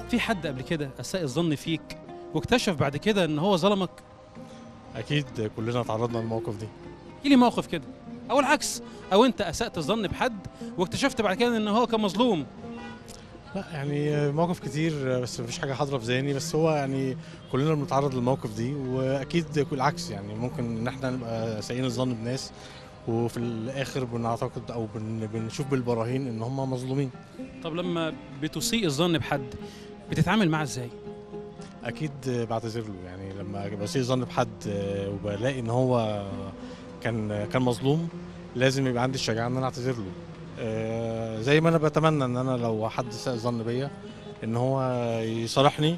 في حد قبل كده اساء الظن فيك واكتشف بعد كده ان هو ظلمك اكيد كلنا تعرضنا للمواقف دي احكي لي موقف كده او العكس او انت اسات الظن بحد واكتشفت بعد كده ان هو كان مظلوم لا يعني مواقف كتير بس مفيش حاجه حاضره في ذهني بس هو يعني كلنا بنتعرض للمواقف دي واكيد كل العكس يعني ممكن ان احنا نبقى سيئين الظن بناس وفي الاخر بنعتقد او بن بنشوف بالبراهين ان هم مظلومين طب لما بتسيء الظن بحد بتتعامل معاه ازاي اكيد بعتذر له يعني لما بسيء ظن بحد وبلاقي ان هو كان كان مظلوم لازم يبقى عندي الشجاعه ان انا اعتذر له آه، زي ما انا بتمنى ان انا لو حد ساء الظن بيا ان هو يصالحني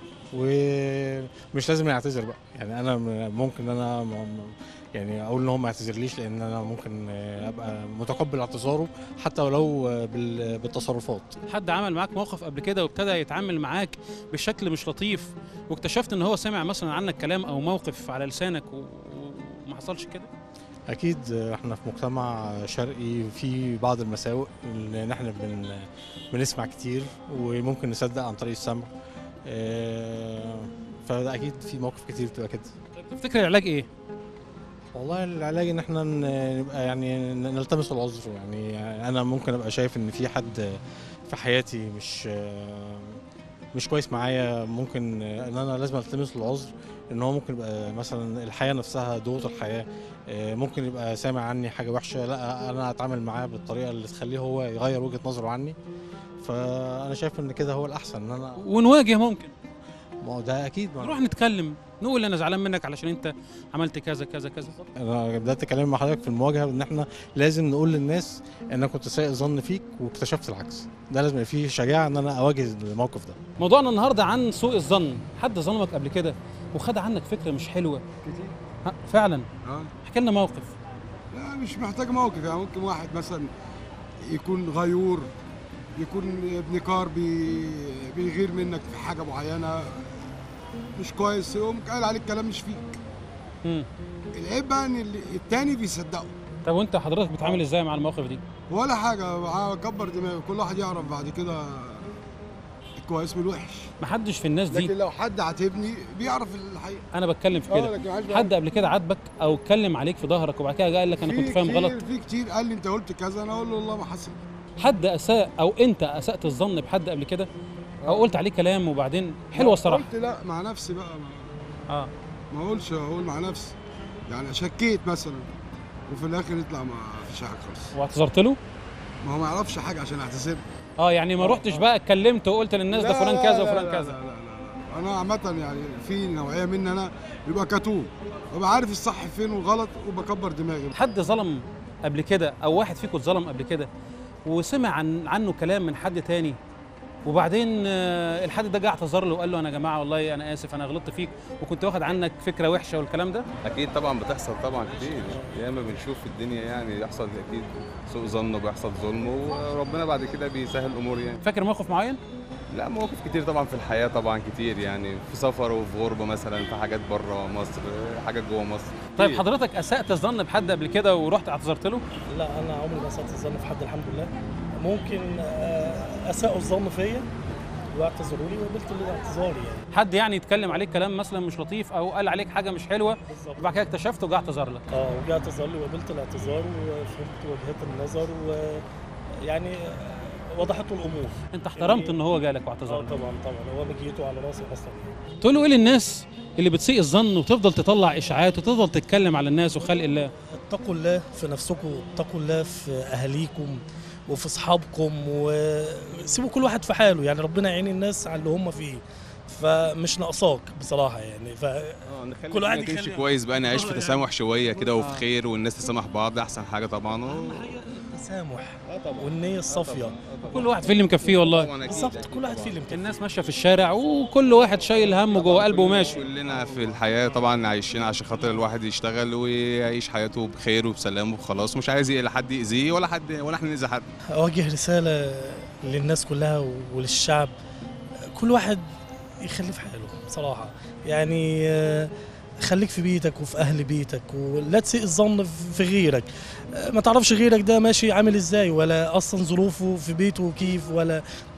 ومش لازم يعتذر بقى يعني انا ممكن انا م- م- يعني اقول ان هو ما يعتذرليش لان انا ممكن آه، ابقى متقبل اعتذاره حتى ولو آه، بال- بالتصرفات حد عمل معاك موقف قبل كده وابتدى يتعامل معاك بشكل مش لطيف واكتشفت ان هو سمع مثلا عنك كلام او موقف على لسانك و- وما حصلش كده اكيد احنا في مجتمع شرقي في بعض المساوئ ان احنا بن بنسمع كتير وممكن نصدق عن طريق السمع آه، فده اكيد في مواقف كتير بتبقى كده تفتكر العلاج ايه والله العلاج ان احنا ن- نبقى يعني ن- نلتمس العذر يعني انا ممكن ابقى شايف ان في حد في حياتي مش مش كويس معايا ممكن ان انا لازم التمس له العذر ان هو ممكن يبقى مثلا الحياه نفسها ضغوط الحياه آه، ممكن يبقى سامع عني حاجه وحشه لا انا اتعامل معاه بالطريقه اللي تخليه هو يغير وجهه نظره عني فانا شايف ان كده هو الاحسن ان انا ونواجه ممكن ما هو ده اكيد ما نروح نتكلم نقول انا زعلان منك علشان انت عملت كذا كذا كذا انا بدات كلامي مع حضرتك في المواجهه ان احنا لازم نقول للناس ان انا كنت سيء ظن فيك واكتشفت العكس ده لازم يبقى فيه شجاعه ان انا اواجه الموقف ده موضوعنا النهارده عن سوء الظن حد ظلمك قبل كده وخد عنك فكره مش حلوه كتير ها، فعلا اه احكي لنا موقف لا مش محتاج موقف يعني ممكن واحد مثلا يكون غيور يكون ابن كار بي بيغير منك في حاجه معينه مش كويس يقوم قال عليك كلام مش فيك مم. العيب بقى ان اللي- التاني بيصدقه طب وانت حضرتك بتتعامل ازاي مع المواقف دي ولا حاجه كبر دماغه كل واحد يعرف بعد كده الكويس من الوحش محدش في الناس دي لكن لو حد عاتبني بيعرف الحقيقه انا بتكلم في اه كده لكن عايز حد قبل كده عاتبك او اتكلم عليك في ظهرك وبعد كده قال لك انا في كنت فاهم كتير- غلط في كتير قال لي انت قلت كذا انا اقول له والله ما حصل حد اساء او انت اسات الظن بحد قبل كده او قلت عليه كلام وبعدين حلوه الصراحه قلت لا مع نفسي بقى ما, اه ما اقولش اقول مع نفسي يعني شكيت مثلا وفي الاخر يطلع ما فيش حاجه خالص واعتذرت له ما هو ما يعرفش حاجه عشان اعتذر اه يعني ما رحتش بقى اتكلمت وقلت للناس ده لا، فلان لا، كذا لا، وفلان لا، كذا لا لا لا لا. انا عامه يعني في نوعيه مني انا بيبقى كتوم ببقى عارف الصح فين والغلط وبكبر دماغي حد ظلم قبل كده او واحد فيكم اتظلم قبل كده وسمع عن عنه كلام من حد تاني وبعدين آه، الحد ده جه اعتذر له وقال له انا يا جماعه والله انا اسف انا غلطت فيك وكنت واخد عنك فكره وحشه والكلام ده اكيد طبعا بتحصل طبعا كتير ياما بنشوف في الدنيا يعني يحصل اكيد سوء ظن وبيحصل ظلم وربنا بعد كده بيسهل الامور يعني فاكر موقف معين لا مواقف كتير طبعا في الحياه طبعا كتير يعني في سفر وفي غربه مثلا في حاجات بره مصر حاجات جوه مصر طيب كتير. حضرتك اسات الظن بحد قبل كده ورحت اعتذرت له لا انا عمري ما اسأت الظن في حد الحمد لله ممكن آه، اساءوا الظن فيا واعتذروا لي وقبلت الاعتذار يعني حد يعني يتكلم عليك كلام مثلا مش لطيف او قال عليك حاجه مش حلوه بالظبط وبعد كده اكتشفت وجه اعتذر لك اه وجاء اعتذر لي وقبلت الاعتذار وفهمت وجهات النظر ويعني وضحت له الامور انت احترمت يعني- ان هو جالك واعتذر اه لك طبعا طبعا هو مجيته على راسي اصلا يعني. تقول له ايه للناس اللي بتسيء الظن وتفضل تطلع اشاعات وتفضل تتكلم على الناس وخلق الله اتقوا الله في نفسكم اتقوا الله في اهاليكم وفي اصحابكم وسيبوا كل واحد في حاله يعني ربنا يعين الناس على اللي هم فيه فمش ناقصاك بصراحه يعني ف اه نخلي كل واحد الدنيا تمشي يخلي- كويس بقى نعيش آه، في يعني- تسامح شويه كده وفي آه. خير والناس تسامح بعض ده احسن حاجه طبعا و... اهم حاجه التسامح اه طبعا والنيه الصافيه كل واحد في اللي مكفيه والله طبعاً أكيد، بالظبط أكيد كل واحد طبعاً. فيه اللي مكفيه. الناس ماشيه في الشارع وكل واحد شايل همه جوه قلبه وماشي كلنا في الحياة طبعا عايشين عشان خاطر الواحد يشتغل ويعيش حياته بخير وبسلام وخلاص مش عايز لا حد يأذيه ولا حد ولا احنا نأذي حد اوجه رساله للناس كلها وللشعب كل واحد يخليه في حاله بصراحه يعني آه، خليك في بيتك وفي اهل بيتك ولا تسيء الظن في غيرك آه، ما تعرفش غيرك ده ماشي عامل ازاي ولا اصلا ظروفه في بيته كيف ولا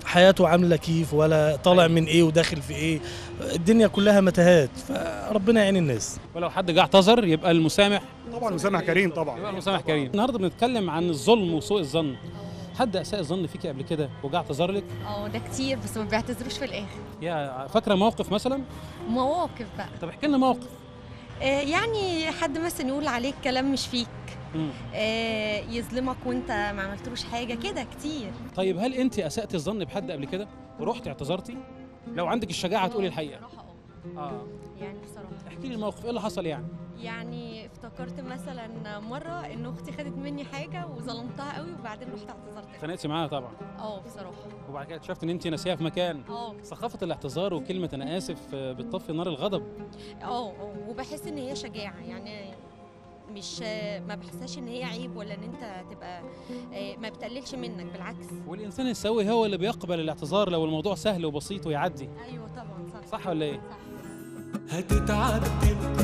حياته عامله كيف ولا طالع من ايه وداخل في ايه الدنيا كلها متاهات فربنا يعين الناس ولو حد جه اعتذر يبقى المسامح طبعا مسامح كريم يبقى طبعا المسامح كريم النهارده بنتكلم عن الظلم وسوء الظن حد اساء الظن فيكي قبل كده وجه اعتذر لك اه ده كتير بس ما بيعتذروش في الاخر يا فاكره موقف مثلا مواقف بقى طب احكي لنا موقف آه يعني حد مثلا يقول عليك كلام مش فيك مم. آه يظلمك وانت ما عملتلوش حاجه كده كتير طيب هل انت اساتي الظن بحد قبل كده ورحتي اعتذرتي لو عندك الشجاعه تقولي الحقيقه بصراحه اه اه يعني بصراحه احكي لي الموقف ايه اللي حصل يعني يعني افتكرت مثلا مره ان اختي خدت مني حاجه وظلمتها قوي وبعدين رحت اعتذرت لها. اتخانقتي معاها طبعا اه بصراحه وبعد كده اكتشفت ان انت ناسيها في مكان اه ثقافه الاعتذار وكلمه انا اسف آه، بتطفي نار الغضب اه اه وبحس ان هي شجاعه يعني مش ما بحسهاش ان هي عيب ولا ان انت تبقى آه، ما بتقللش منك بالعكس والانسان السوي هو اللي بيقبل الاعتذار لو الموضوع سهل وبسيط ويعدي ايوه طبعا صح صح ولا ايه صح هتتعدل